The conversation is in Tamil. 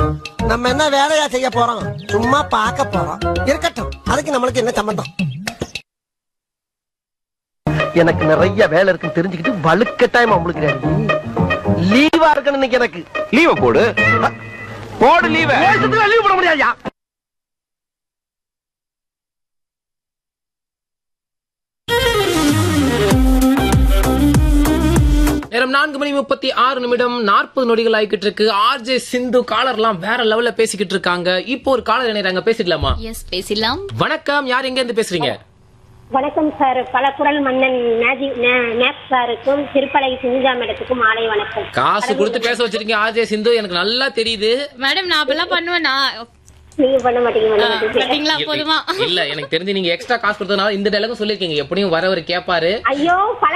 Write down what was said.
நம்ம என்ன வேலையா செய்ய போறோம் சும்மா பார்க்க போறோம் இருக்கட்டும் அதுக்கு நம்மளுக்கு என்ன சம்பந்தம் எனக்கு நிறைய வேலை இருக்குன்னு தெரிஞ்சுக்கிட்டு வலுக்கட்டாயமா உங்களுக்கு லீவா இருக்கணும் இன்னைக்கு எனக்கு லீவ போடு போடு லீவ லீவ் போட முடியாதுயா நேரம் நான்கு மணி முப்பத்தி ஆறு நிமிடம் நாற்பது நொடிகள் ஆகிக்கிட்டு இருக்கு ஆர்ஜே சிந்து காலர்லாம் வேற லெவல்ல பேசிக்கிட்டு இருக்காங்க இப்போ ஒரு காலர் இணையறாங்க பேசிடலாமா எஸ் பேசலாம் வணக்கம் யார் எங்க இருந்து பேசுறீங்க வணக்கம் சார் பல குரல் மன்னன் மேஜிக் நேப் சாருக்கும் திருப்பலை சிஞ்சா மேடத்துக்கும் மாலை வணக்கம் காசு கொடுத்து பேச வச்சிருக்கீங்க ஆர்ஜே சிந்து எனக்கு நல்லா தெரியுது மேடம் நான் அப்பெல்லாம் பண்ணுவேனா நீங்க பண்ண மாட்டீங்க பண்ண மாட்டீங்க பாத்தீங்களா போதுமா இல்ல எனக்கு தெரிஞ்சு நீங்க எக்ஸ்ட்ரா காசு கொடுத்ததுனால இந்த டைலாகும் சொல்லிருக்கீங்க எப்படியும் வரவர் கேப்பாரு ஐயோ பல